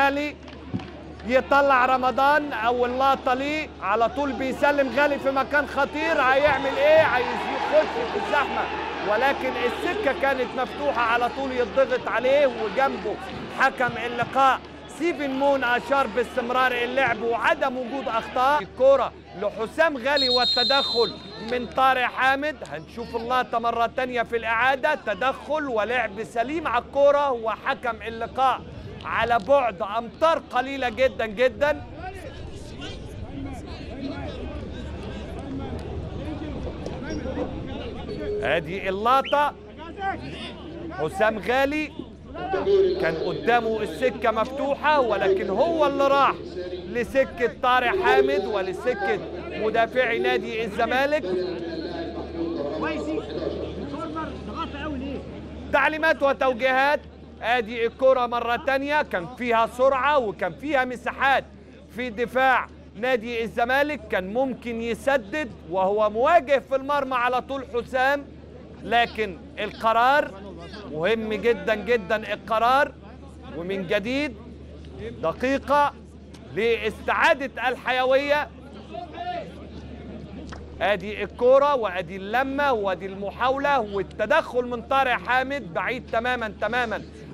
غالي يطلع رمضان اول لقطه ليه على طول بيسلم غالي في مكان خطير هيعمل ايه عايز يخش في الزحمه ولكن السكه كانت مفتوحه على طول يضغط عليه وجنبه حكم اللقاء ستيفن مون اشار باستمرار اللعب وعدم وجود اخطاء الكوره لحسام غالي والتدخل من طارق حامد هنشوف اللقطه مره تانية في الاعاده تدخل ولعب سليم على الكوره وحكم اللقاء على بعد امتار قليله جدا جدا ادي اللقطه حسام غالي كان قدامه السكه مفتوحه ولكن هو اللي راح لسكه طارق حامد ولسكه مدافعي نادي الزمالك كويسي الكورنر ضغط قوي ليه؟ تعليمات وتوجيهات ادي الكرة مرة تانية كان فيها سرعة وكان فيها مساحات في دفاع نادي الزمالك كان ممكن يسدد وهو مواجه في المرمى على طول حسام لكن القرار مهم جدا جدا القرار ومن جديد دقيقة لاستعادة الحيوية ادي الكوره وادي اللمه وادي المحاوله والتدخل من طارق حامد بعيد تماما تماما